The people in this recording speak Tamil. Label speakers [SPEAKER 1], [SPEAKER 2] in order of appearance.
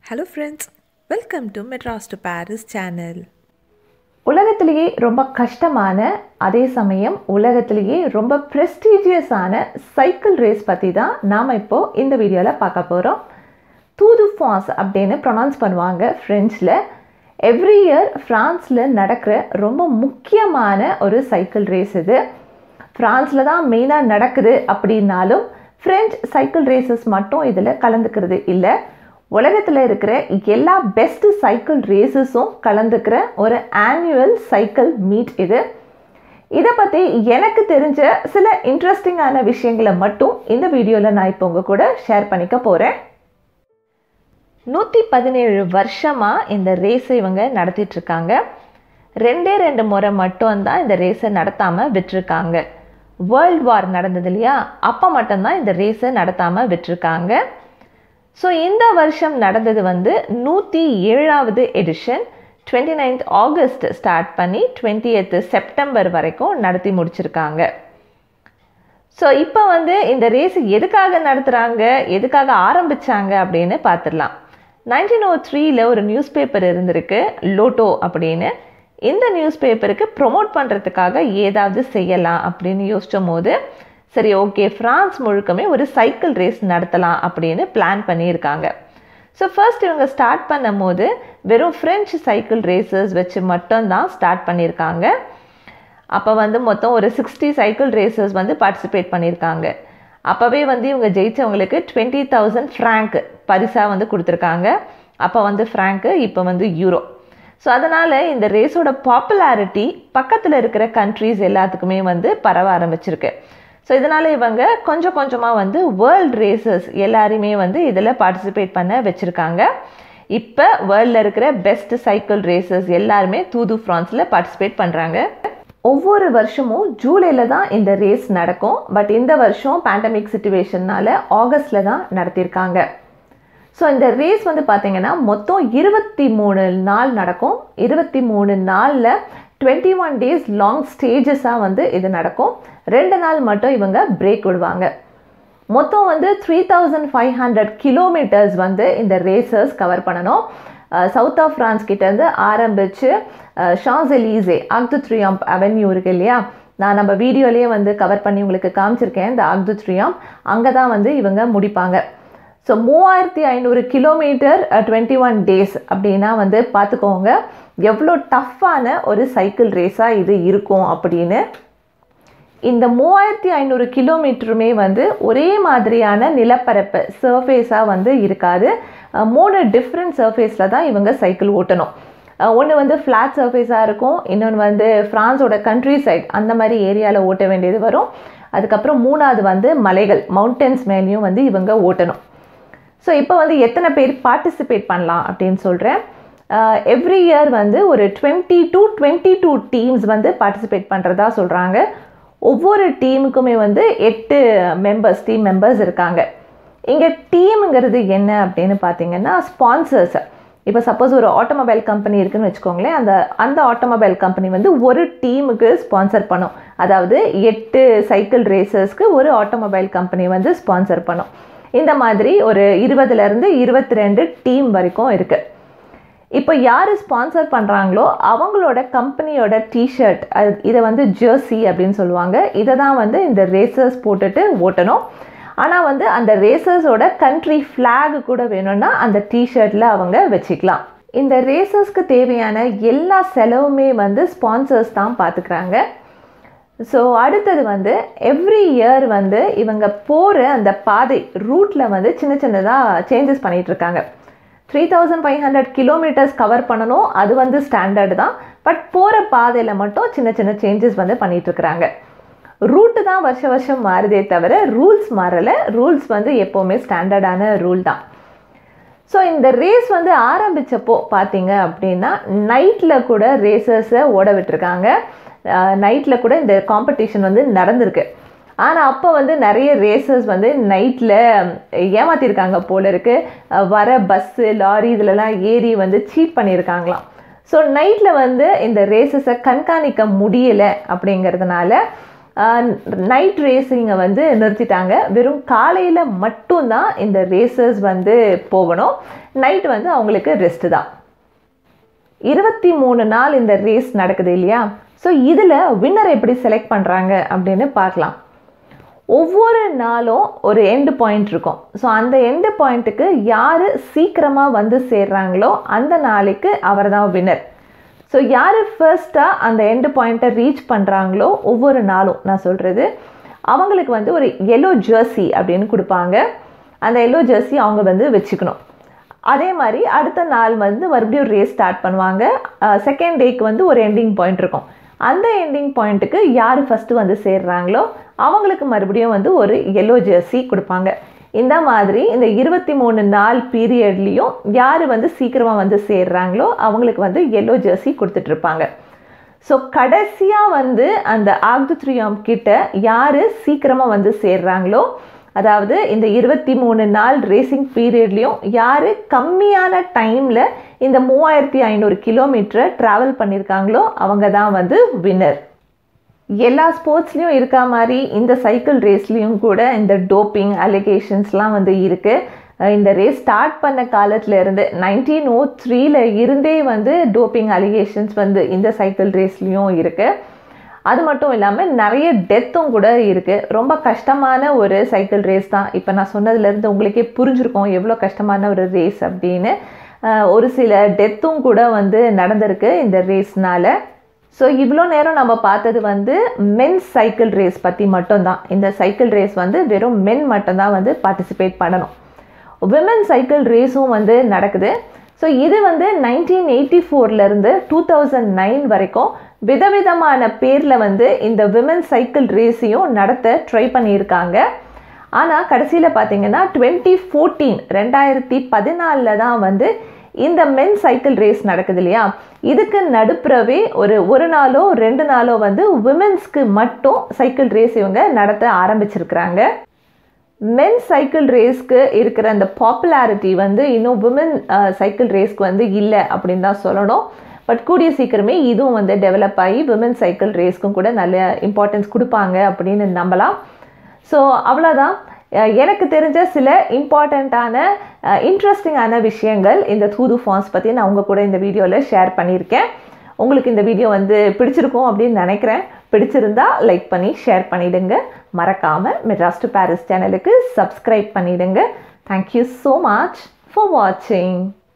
[SPEAKER 1] hello friends welcome to Madras to Paris channel
[SPEAKER 2] உலகத்திலேயே ரொம்ப கஷ்டமான அதே சமயம் உலகத்திலேயே ரொம்ப ப்ரெஸ்டீஜியஸான சைக்கிள் ரேஸ் பற்றி தான் நாம் இப்போது இந்த வீடியோவில் பார்க்க போகிறோம் தூது ஃபான்ஸ் அப்படின்னு ப்ரொனவுன்ஸ் பண்ணுவாங்க ஃப்ரெஞ்சில் எவ்ரி இயர் ஃப்ரான்ஸில் நடக்கிற ரொம்ப முக்கியமான ஒரு சைக்கிள் ரேஸ் இது ஃப்ரான்ஸில் தான் மெயினாக நடக்குது அப்படின்னாலும் ஃப்ரெஞ்ச் சைக்கிள் ரேசஸ் மட்டும் இதில் கலந்துக்கிறது இல்லை உலகத்தில் இருக்கிற எல்லா பெஸ்ட் சைக்கிள் ரேசஸும் கலந்துக்கிற ஒரு ஆனுவல் சைக்கிள் மீட் இது இதை பற்றி எனக்கு தெரிஞ்ச சில இன்ட்ரெஸ்டிங்கான விஷயங்களை மட்டும் இந்த வீடியோவில் நான் இப்போ உங்கள் கூட ஷேர் பண்ணிக்க போகிறேன் நூற்றி பதினேழு வருஷமாக இந்த ரேஸை இவங்க நடத்திட்டுருக்காங்க ரெண்டே ரெண்டு முறை மட்டும்தான் இந்த ரேஸை நடத்தாமல் விட்டுருக்காங்க வேர்ல்ட் வார் நடந்தது இல்லையா அப்போ மட்டும்தான் இந்த ரேஸை நடத்தாமல் விட்டுருக்காங்க ஸோ இந்த வருஷம் நடந்தது வந்து நூற்றி ஏழாவது edition twenty ninth August start பண்ணி டுவெண்ட்டி எய்த்து செப்டம்பர் வரைக்கும் நடத்தி முடிச்சிருக்காங்க ஸோ இப்போ வந்து இந்த ரேஸ் எதுக்காக நடத்துகிறாங்க எதுக்காக ஆரம்பித்தாங்க அப்படின்னு பார்த்துடலாம் நைன்டீன் ஓ த்ரீல ஒரு நியூஸ் பேப்பர் இருந்திருக்கு லோட்டோ அப்படின்னு இந்த நியூஸ் பேப்பருக்கு ப்ரொமோட் பண்ணுறதுக்காக ஏதாவது செய்யலாம் அப்படின்னு யோசிச்சும் போது சரி ஓகே ஃப்ரான்ஸ் முழுக்கமே ஒரு சைக்கிள் ரேஸ் நடத்தலாம் அப்படின்னு பிளான் பண்ணியிருக்காங்க ஸோ ஃபர்ஸ்ட் இவங்க ஸ்டார்ட் பண்ணும் போது வெறும் ஃப்ரெஞ்ச் சைக்கிள் ரேசஸ் வச்சு மட்டும்தான் ஸ்டார்ட் பண்ணியிருக்காங்க அப்போ வந்து மொத்தம் ஒரு சிக்ஸ்டி சைக்கிள் ரேசர்ஸ் வந்து பார்ட்டிசிபேட் பண்ணியிருக்காங்க அப்போவே வந்து இவங்க ஜெயித்தவங்களுக்கு டுவெண்ட்டி தௌசண்ட் ஃப்ராங்க் பரிசாக வந்து கொடுத்துருக்காங்க அப்போ வந்து ஃப்ராங்க்கு இப்போ வந்து யூரோ ஸோ அதனால் இந்த ரேஸோட பாப்புலாரிட்டி பக்கத்தில் இருக்கிற கண்ட்ரீஸ் எல்லாத்துக்குமே வந்து பரவ ஆரம்பிச்சிருக்கு ஸோ இதனால் இவங்க கொஞ்சம் கொஞ்சமாக வந்து வேர்ல்ட் ரேசஸ் எல்லாரையுமே வந்து இதில் பார்ட்டிசிபேட் பண்ண வச்சுருக்காங்க இப்போ வேர்ல்டில் இருக்கிற பெஸ்ட் சைக்கிள் ரேசஸ் எல்லாருமே தூது ஃப்ரான்ஸில் பார்ட்டிசிபேட் பண்ணுறாங்க ஒவ்வொரு வருஷமும் ஜூலையில் தான் இந்த ரேஸ் நடக்கும் பட் இந்த வருஷம் பேண்டமிக் சுச்சுவேஷன்னால ஆகஸ்டில் தான் நடத்தியிருக்காங்க ஸோ இந்த ரேஸ் வந்து பார்த்திங்கன்னா மொத்தம் இருபத்தி மூணு நாள் நடக்கும் இருபத்தி மூணு நாளில் டுவெண்ட்டி ஒன் டேஸ் லாங் ஸ்டேஜஸாக வந்து இது நடக்கும் ரெண்டு நாள் மட்டும் இவங்க பிரேக் விடுவாங்க மொத்தம் வந்து three thousand five hundred kilometres வந்து இந்த ரேசர்ஸ் கவர் பண்ணணும் சவுத் ஆஃப் ஃப்ரான்ஸ் கிட்டேருந்து ஆரம்பித்து ஷாஸ் எலீசே ஆக்து த்ரியாம்ப் அவென்யூ இருக்கு இல்லையா நான் நம்ம வீடியோலேயே வந்து கவர் பண்ணி உங்களுக்கு காமிச்சிருக்கேன் இந்த ஆக்து த்ரியாம் அங்கே தான் வந்து இவங்க முடிப்பாங்க ஸோ மூவாயிரத்தி ஐநூறு கிலோமீட்டர் டுவெண்ட்டி ஒன் டேஸ் அப்படின்னா வந்து பார்த்துக்கோங்க எவ்வளோ டஃப்பான ஒரு சைக்கிள் ரேஸாக இது இருக்கும் அப்படின்னு இந்த மூவாயிரத்தி ஐநூறு கிலோமீட்டருமே வந்து ஒரே மாதிரியான நிலப்பரப்பு சர்ஃபேஸாக வந்து இருக்காது மூணு டிஃப்ரெண்ட் சர்ஃபேஸில் தான் இவங்க சைக்கிள் ஓட்டணும் ஒன்று வந்து ஃப்ளாட் சர்ஃபேஸாக இருக்கும் இன்னொன்று வந்து ஃப்ரான்ஸோட கண்ட்ரி சைட் அந்த மாதிரி ஏரியாவில் ஓட்ட வேண்டியது வரும் அதுக்கப்புறம் மூணாவது வந்து மலைகள் மவுண்டன்ஸ் மேலேயும் வந்து இவங்க ஓட்டணும் ஸோ இப்போ வந்து எத்தனை பேர் பார்ட்டிசிபேட் பண்ணலாம் அப்படின்னு சொல்கிறேன் எவ்ரி இயர் வந்து ஒரு twenty two twenty two teams வந்து பார்ட்டிசிபேட் பண்ணுறதா சொல்கிறாங்க ஒவ்வொரு டீமுக்குமே வந்து எட்டு மெம்பர்ஸ் டீம் மெம்பர்ஸ் இருக்காங்க இங்கே டீமுங்கிறது என்ன அப்படின்னு பார்த்தீங்கன்னா ஸ்பான்சர்ஸ் இப்போ சப்போஸ் ஒரு ஆட்டோமொபைல் கம்பெனி இருக்குன்னு வச்சுக்கோங்களேன் அந்த அந்த ஆட்டோமொபைல் கம்பெனி வந்து ஒரு டீமுக்கு ஸ்பான்சர் பண்ணும் அதாவது எட்டு சைக்கிள் ரேசர்ஸ்க்கு ஒரு ஆட்டோமொபைல் கம்பெனி வந்து ஸ்பான்சர் பண்ணும் இந்த மாதிரி ஒரு இருபதுலேருந்து இருபத்தி ரெண்டு டீம் வரைக்கும் இருக்குது இப்போ யார் ஸ்பான்சர் பண்ணுறாங்களோ அவங்களோட கம்பெனியோட டிஷர்ட் அது இதை வந்து ஜெர்சி அப்படின்னு சொல்லுவாங்க இதை தான் வந்து இந்த ரேசர்ஸ் போட்டுட்டு ஓட்டணும் ஆனால் வந்து அந்த ரேசர்ஸோட கண்ட்ரி ஃப்ளாக் கூட வேணும்னா அந்த டிஷர்ட்டில் அவங்க வச்சுக்கலாம் இந்த ரேசர்ஸ்க்கு தேவையான எல்லா செலவுமே வந்து ஸ்பான்சர்ஸ் தான் பார்த்துக்கிறாங்க ஸோ அடுத்தது வந்து எவ்ரி இயர் வந்து இவங்க போகிற அந்த பாதை ரூட்டில் வந்து சின்ன சின்னதாக சேஞ்சஸ் பண்ணிகிட்ருக்காங்க three thousand five hundred kilometres cover பண்ணணும் அது வந்து ஸ்டாண்டர்டு தான் பட் போகிற பாதையில் மட்டும் சின்ன சின்ன சேஞ்சஸ் வந்து பண்ணிகிட்ருக்குறாங்க ரூட்டு தான் வருஷ வருஷம் மாறுதே தவிர ரூல்ஸ் மாறலை ரூல்ஸ் வந்து எப்போவுமே ஸ்டாண்டர்டான ரூல் தான் ஸோ இந்த ரேஸ் வந்து ஆரம்பித்தப்போ பார்த்தீங்க அப்படின்னா நைட்டில் கூட ரேசர்ஸை ஓட விட்டுருக்காங்க நைட்டில் கூட இந்த காம்படிஷன் வந்து நடந்திருக்கு ஆனால் அப்போ வந்து நிறைய ரேசர்ஸ் வந்து நைட்டில் ஏமாற்றிருக்காங்க போல இருக்குது வர பஸ்ஸு லாரி இதிலலாம் ஏறி வந்து சீட் பண்ணியிருக்காங்களாம் ஸோ நைட்டில் வந்து இந்த ரேசஸை கண்காணிக்க முடியலை அப்படிங்கிறதுனால நைட் ரேஸிங்கை வந்து நிறுத்திட்டாங்க வெறும் காலையில் மட்டும்தான் இந்த ரேசர்ஸ் வந்து போகணும் நைட் வந்து அவங்களுக்கு ரெஸ்ட்டு தான் இருபத்தி மூணு நாள் இந்த ரேஸ் நடக்குது இல்லையா ஸோ இதில் வின்னர் எப்படி செலக்ட் பண்ணுறாங்க அப்படின்னு பார்க்கலாம் ஒவ்வொரு நாளும் ஒரு எண்டு பாயிண்ட் இருக்கும் ஸோ அந்த எண்டு பாயிண்ட்டுக்கு யார் சீக்கிரமாக வந்து சேர்றாங்களோ அந்த நாளைக்கு அவர் தான் வின்னர் ஸோ யார் ஃபர்ஸ்ட்டாக அந்த எண்டு பாயிண்ட்டை ரீச் பண்ணுறாங்களோ ஒவ்வொரு நாளும் நான் சொல்கிறது அவங்களுக்கு வந்து ஒரு எல்லோ ஜெர்சி அப்படின்னு கொடுப்பாங்க அந்த எல்லோ ஜெர்சி அவங்க வந்து வச்சுக்கணும் அதே மாதிரி அடுத்த நாள் வந்து மறுபடியும் ரேஸ் ஸ்டார்ட் பண்ணுவாங்க செகண்ட் டேக்கு வந்து ஒரு எண்டிங் பாயிண்ட் இருக்கும் அந்த எண்டிங் பாயிண்ட்டுக்கு யார் ஃபஸ்ட்டு வந்து சேர்றாங்களோ அவங்களுக்கு மறுபடியும் வந்து ஒரு எல்லோ ஜெர்சி கொடுப்பாங்க இந்த மாதிரி இந்த இருபத்தி மூணு நாள் பீரியட்லேயும் யார் வந்து சீக்கிரமாக வந்து சேர்றாங்களோ அவங்களுக்கு வந்து எல்லோ ஜெர்சி கொடுத்துட்ருப்பாங்க ஸோ கடைசியாக வந்து அந்த ஆக்துத்ரியாம் கிட்ட யார் சீக்கிரமாக வந்து சேர்றாங்களோ அதாவது இந்த இருபத்தி மூணு நாள் ரேசிங் பீரியட்லேயும் யார் கம்மியான டைமில் இந்த மூவாயிரத்தி ஐநூறு கிலோமீட்டரை ட்ராவல் பண்ணியிருக்காங்களோ அவங்க தான் வந்து வின்னர் எல்லா ஸ்போர்ட்ஸ்லேயும் இருக்கா மாதிரி இந்த சைக்கிள் ரேஸ்லேயும் கூட இந்த டோப்பிங் அலிகேஷன்ஸ்லாம் வந்து இருக்குது இந்த ரேஸ் ஸ்டார்ட் பண்ண காலத்துல இருந்து நைன்டீன் ஓ த்ரீல இருந்தே வந்து டோப்பிங் அலிகேஷன்ஸ் வந்து இந்த சைக்கிள் ரேஸ்லேயும் இருக்குது அது மட்டும் இல்லாமல் நிறைய டெத்தும் கூட இருக்குது ரொம்ப கஷ்டமான ஒரு சைக்கிள் ரேஸ் தான் இப்போ நான் சொன்னதுலேருந்து உங்களுக்கே புரிஞ்சிருக்கோம் எவ்வளோ கஷ்டமான ஒரு ரேஸ் அப்படின்னு ஒரு சில டெத்தும் கூட வந்து நடந்திருக்கு இந்த ரேஸ்னால் ஸோ இவ்வளோ நேரம் நம்ம பார்த்தது வந்து மென் சைக்கிள் ரேஸ் பற்றி மட்டும்தான் இந்த சைக்கிள் ரேஸ் வந்து வெறும் மென் மட்டும்தான் வந்து பார்ட்டிசிபேட் பண்ணணும் விமன் சைக்கிள் ரேஸும் வந்து நடக்குது ஸோ இது வந்து நைன்டீன் எயிட்டி ஃபோர்லேருந்து டூ தௌசண்ட் நைன் வரைக்கும் விதவிதமான பேரில் வந்து இந்த விமன் சைக்கிள் ரேஸையும் நடத்த ட்ரை பண்ணியிருக்காங்க ஆனால் கடைசியில் பார்த்தீங்கன்னா டுவெண்ட்டி ஃபோர்டீன் ரெண்டாயிரத்தி பதினாலில் தான் வந்து இந்த மென் சைக்கிள் ரேஸ் நடக்குது இல்லையா இதுக்கு நடுப்புறவே ஒரு ஒரு நாளோ ரெண்டு நாளோ வந்து விமென்ஸ்க்கு மட்டும் சைக்கிள் ரேஸ் இவங்க நடத்த ஆரம்பிச்சிருக்கிறாங்க மென் சைக்கிள் ரேஸ்க்கு இருக்கிற அந்த பாப்புலாரிட்டி வந்து இன்னும் விமன் சைக்கிள் ரேஸ்க்கு வந்து இல்லை அப்படின்னு தான் சொல்லணும் பட் கூடிய சீக்கிரமே இதுவும் வந்து டெவலப் ஆகி விமன் சைக்கிள் ரேஸ்க்கும் கூட நல்ல இம்பார்ட்டன்ஸ் கொடுப்பாங்க அப்படின்னு நம்பலாம் ஸோ அவ்வளோதான் எனக்கு தெரிஞ்ச சில இம்பார்ட்டண்ட்டான இன்ட்ரெஸ்டிங்கான விஷயங்கள் இந்த தூது ஃபார்ம்ஸ் பற்றி நான் உங்கள் கூட இந்த வீடியோவில் ஷேர் பண்ணியிருக்கேன் உங்களுக்கு இந்த வீடியோ வந்து பிடிச்சிருக்கும் அப்படின்னு நினைக்கிறேன் பிடிச்சிருந்தா லைக் பண்ணி ஷேர் பண்ணிவிடுங்க மறக்காமல் மெட்ராஸ் டு பாரிஸ் சேனலுக்கு சப்ஸ்கிரைப் பண்ணிவிடுங்க தேங்க்யூ ஸோ மச் ஃபார் வாட்சிங்